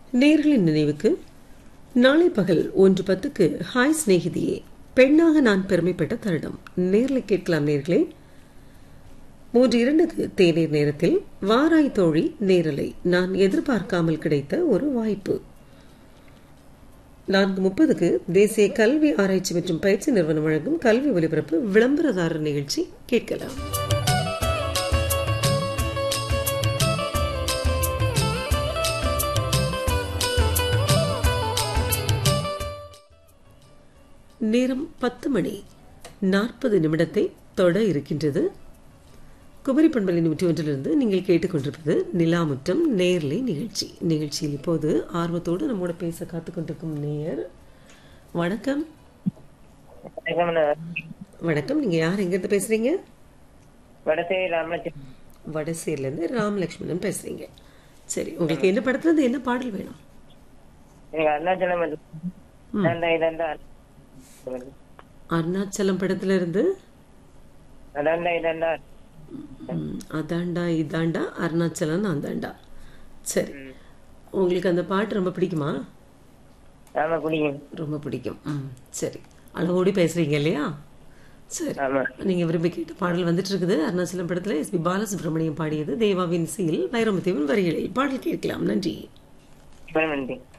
நேர்களின் நினைவுக்கு நாளை பகல் ஒன்று பத்துக்கு ஹாய் சிநேகிதியே பெண்ணாக நான் பெருமைப்பட்ட தருணம் நேரில் கேட்கலாம் நேர்களே மூன்று இரண்டுக்கு தேநீர் நேரத்தில் வாராய் தோழி நேரலை நான் எதிர்பார்க்காமல் கிடைத்த ஒரு வாய்ப்பு நான்கு முப்பதுக்கு தேசிய கல்வி ஆராய்ச்சி மற்றும் பயிற்சி நிறுவனம் வழங்கும் கல்வி ஒலிபரப்பு விளம்பரதாரர் நிகழ்ச்சி கேட்கலாம் நேரம் பத்து மணி நாற்பது நிமிடத்தை தொட இருக்கின்றது குமரி பண்பலை நூற்றி ஒன்றிலிருந்து நீங்கள் கேட்டுக்கொண்டிருப்பது நிலாமுற்றம் நேர்லை நிகழ்ச்சி நிகழ்ச்சியில் இப்போது ஆர்வத்தோடு நம்மோட பேச காத்து கொண்டிருக்கும் நேயர் வணக்கம் வணக்கம் நீங்க யார் எங்கிருந்து பேசுறீங்க வடசேரி ராமலட்சுமி வடசேரில இருந்து ராமலட்சுமணன் பேசுறீங்க சரி உங்களுக்கு என்ன படத்துல இருந்து என்ன பாடல் வேணும் எனக்கு அருணாச்சலம் இதாண்டா இதாண்டா அருணாச்சலம் படத்துல இருந்து அதாண்டா இதாண்டா ம், அதாண்டா இதாண்டா அருணாச்சலம் அந்தாண்டா சரி உங்களுக்கு அந்த பாட்டு ரொம்ப பிடிக்குமா ஆமா பிடிக்கும் ரொம்ப பிடிக்கும் ம் சரி அளவோடி பேசுறீங்க இல்லையா சரி ஆமா நீங்க விரும்பி கேட்ட பாடல் வந்துட்டு இருக்குது அருணாச்சலம் படத்துல எஸ் பி பாலசுப்ரமணியம் பாடியது தேவாவின் சீல் வைரமுத்தேவன் வரிகளில் பாடல் கேட்கலாம் நன்றி இப்ப நன்றி